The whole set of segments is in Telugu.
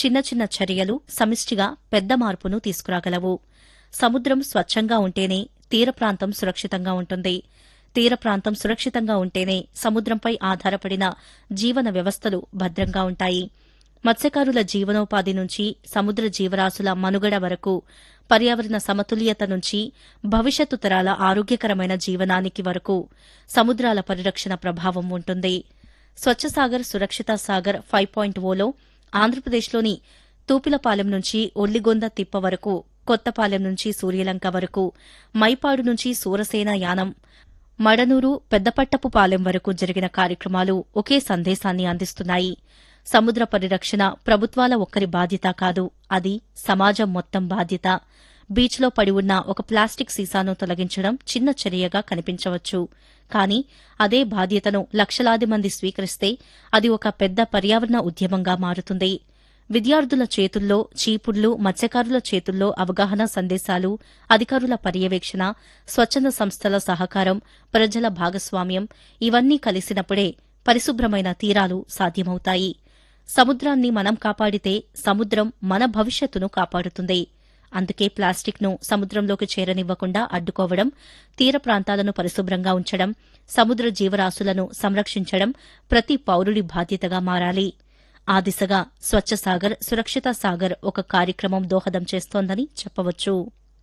చిన్న చిన్న చర్యలు సమిష్టిగా పెద్ద మార్పును తీసుకురాగలవు సముద్రం స్వచ్ఛంగా ఉంటేనే తీర ప్రాంతం సురక్షితంగా ఉంటుంది తీర ప్రాంతం సురక్షితంగా ఉంటేనే సముద్రంపై ఆధారపడిన జీవన వ్యవస్థలు భద్రంగా ఉంటాయి మత్స్యకారుల జీవనోపాధి నుంచి సముద్ర జీవరాశుల మనుగడ వరకు పర్యావరణ సమతుల్యత నుంచి భవిష్యత్తు తరాల ఆరోగ్యకరమైన జీవనానికి వరకు సముద్రాల పరిరక్షణ ప్రభావం ఉంటుంది స్వచ్ఛ సాగర్ సురక్షిత సాగర్ ఫైవ్ పాయింట్ ఓలో ఆంధ్రప్రదేశ్లోని తూపిలపాలెం నుంచి ఒల్లిగొంద తిప్ప వరకు కొత్తపాలెం నుంచి సూర్యలంక వరకు మైపాడు నుంచి సూరసేన యానం మడనూరు పెద్దపట్టపు పాలెం వరకు జరిగిన కార్యక్రమాలు ఒకే సందేశాన్ని అందిస్తున్నాయి సముద్ర పరిరక్షణ ప్రభుత్వాల ఒక్కరి బాధ్యత కాదు అది సమాజం మొత్తం బాధ్యత బీచ్లో పడి ఉన్న ఒక ప్లాస్టిక్ సీసాను తొలగించడం చిన్న చర్యగా కనిపించవచ్చు కానీ అదే బాధ్యతను లక్షలాది మంది స్వీకరిస్తే అది ఒక పెద్ద పర్యావరణ ఉద్యమంగా మారుతుంది విద్యార్థుల చేతుల్లో చీపుళ్లు మత్స్యకారుల చేతుల్లో అవగాహన సందేశాలు అధికారుల పర్యవేక్షణ స్వచ్ఛంద సంస్థల సహకారం ప్రజల భాగస్వామ్యం ఇవన్నీ కలిసినప్పుడే పరిశుభ్రమైన తీరాలు సాధ్యమవుతాయి సముద్రాన్ని మనం కాపాడితే సముద్రం మన భవిష్యత్తును కాపాడుతుంది అందుకే ప్లాస్టిక్ను సముద్రంలోకి చేరనివ్వకుండా అడ్డుకోవడం తీర ప్రాంతాలను పరిశుభ్రంగా ఉంచడం సముద్ర జీవరాశులను సంరక్షించడం ప్రతి పౌరుడి బాధ్యతగా మారాలి ఆ దిశగా స్వచ్ఛ సాగర్ సురక్షిత సాగర్ ఒక కార్యక్రమం దోహదం చేస్తోందని చెప్పవచ్చు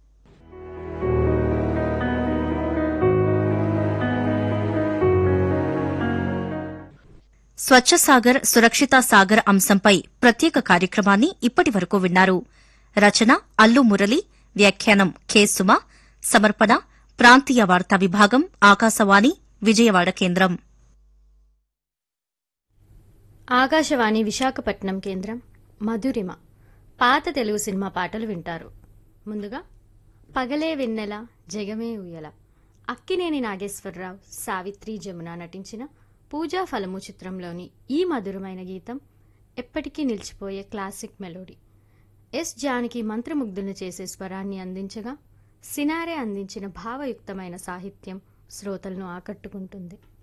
స్వచ్ఛ సాగర్ సురక్షిత సాగర్ అంశంపై ప్రత్యేక కార్యక్రమాన్ని ఇప్పటి వరకు విన్నారు రచన అల్లు మురళి వ్యాఖ్యానం కె సుమ సమర్పణ ప్రాంతీయ వార్తా విభాగం ఆకాశవాణి విజయవాడ కేంద్రం ఆకాశవాణి విశాఖపట్నం కేంద్రం మధురిమ పాత తెలుగు సినిమా పాటలు వింటారు ముందుగా పగలే వెన్నెల జగమే ఉయ్యల అక్కినేని నాగేశ్వరరావు సావిత్రి జమున నటించిన పూజా ఫలము చిత్రంలోని ఈ మధురమైన గీతం ఎప్పటికీ నిలిచిపోయే క్లాసిక్ మెలోడీ ఎస్ జానకి మంత్రముగ్ధులను చేసే స్వరాన్ని అందించగా సినారే అందించిన భావయుక్తమైన సాహిత్యం శ్రోతలను ఆకట్టుకుంటుంది